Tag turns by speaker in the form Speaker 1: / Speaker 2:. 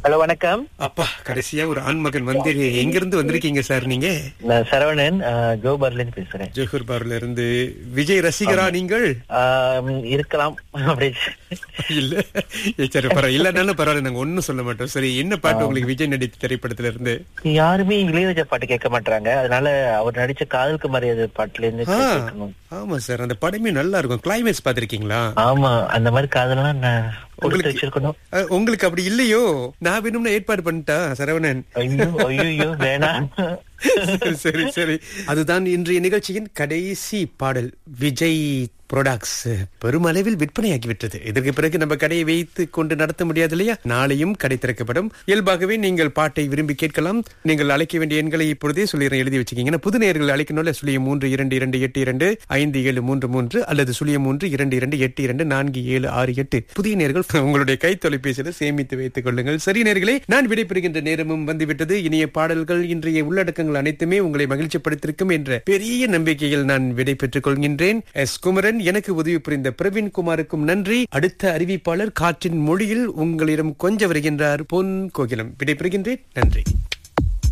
Speaker 1: hello வணக்கம்
Speaker 2: அப்பா கடைசியா ஒரு ஆண்மகன் வந்து எங்க இருந்து வந்திருக்கீங்க சார் நீங்க
Speaker 1: நான் சரவணன் ஜோபர்ல இருந்து பேசுறேன்
Speaker 2: ஜோஹர் பார்ல இருந்து விஜய் ரசிகரா நீங்கள்
Speaker 1: ஆம், இருக்கலாம் அப்படி
Speaker 2: இல்ல ஏ, சரி பரவாயில்ல இல்லனாலும் பரவாயில்ல நாங்க ஒண்ணும் சொல்ல மாட்டோம் சரி என்ன பாட்டு உங்களுக்கு விஜய் நடித்த திரைப்படத்துல இருந்து
Speaker 1: யாருமே இளையராஜா பாட்டு கேட்க மாட்டாங்க அதனால அவர் நடிச்ச காதலுக்கு மரியாதை பாட்டுல இருந்து
Speaker 2: ஆ,
Speaker 1: கேட்கணும்
Speaker 2: ஆமா சார் அந்த படமே நல்லா இருக்கும் கிளைமேக்ஸ் பாத்திருக்கீங்களா
Speaker 1: ஆமா அந்த மாதிரி காதலாம் நான் கொடுத்து
Speaker 2: உங்களுக்கு-
Speaker 1: வச்சிருக்கணும்
Speaker 2: அஹ், உங்களுக்கு அப்படி இல்லையோ நான் வேணும்னு ஏற்பாடு பண்ணிட்டா சரவணன்
Speaker 1: ஐயோ ஐயோ வேணாம்
Speaker 2: சரி, சரி சரி அதுதான் இன்றைய நிகழ்ச்சியின் கடைசி பாடல் விஜய் ப்ராடக்ட்ஸ் பெருமளவில் விற்பனையாகிவிட்டது இதற்கு பிறகு நம்ம கடையை வைத்து கொண்டு நடத்த முடியாது இல்லையா நாளையும் கடை திறக்கப்படும் இயல்பாகவே நீங்கள் பாட்டை விரும்பி கேட்கலாம் நீங்கள் அழைக்க வேண்டிய எண்களை இப்பொழுதே சொல்லிடுறேன் எழுதி வச்சுக்கீங்க புது நேயர்கள் அழைக்கணும்ல சுழியம் மூன்று இரண்டு இரண்டு எட்டு இரண்டு ஐந்து ஏழு மூன்று மூன்று அல்லது சுழியம் மூன்று இரண்டு இரண்டு எட்டு இரண்டு நான்கு ஏழு ஆறு எட்டு புதிய நேர்கள் உங்களுடைய கை தொலைபேசியில சேமித்து வைத்துக் கொள்ளுங்கள் சரி நேர்களே நான் விடைபெறுகின்ற நேரமும் வந்துவிட்டது இனிய பாடல்கள் இன்றைய உள்ளடக்கங்கள் அனைத்துமே உங்களை மகிழ்ச்சிப்படுத்திருக்கும் என்ற பெரிய நம்பிக்கையில் நான் விடை பெற்றுக் கொள்கின்றேன் எஸ் குமரன் எனக்கு உதவி புரிந்த பிரவீன் குமாருக்கும் நன்றி அடுத்த அறிவிப்பாளர் காற்றின் மொழியில் உங்களிடம் கொஞ்ச வருகின்றார் பொன் கோகிலம் விடைபெறுகின்றேன் நன்றி